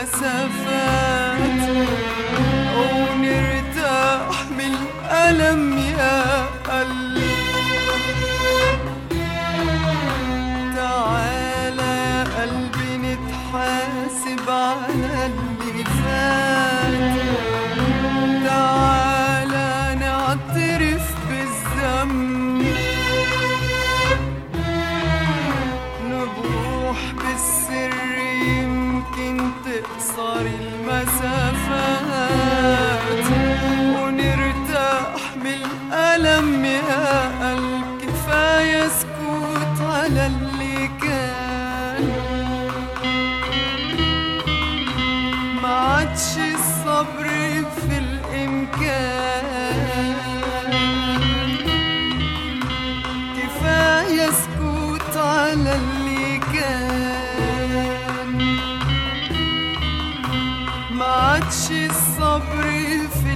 المسافات ونرتاح من الألم يا قلبي تعالى يا قلبي نتحاسب على اللي فات تعالى نعترف بالذنب نبوح بالسر يمكن تقصر المسافات ونرتاح من الألم يا قلب كفاية سكوت على اللي كان ما عادش الصبر في الإمكان كفاية سكوت على اللي كان ما عادش الصبر في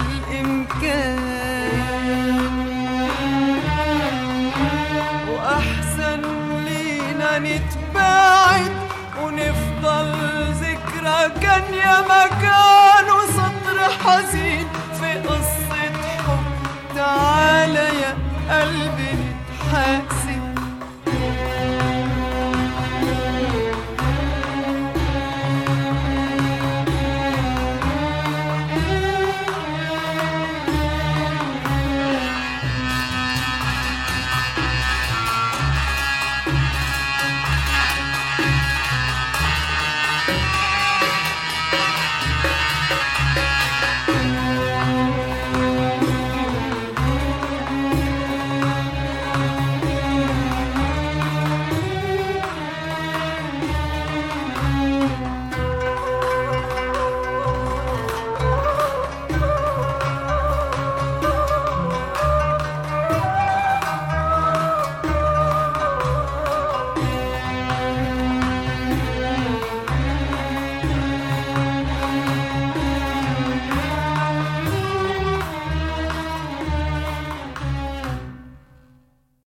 الإمكان وأحسن لينا نتباعد ونفضل ذكرى كان يا مكان وسطر حزين في قصة حب تعالى يا قلبي نتحاسب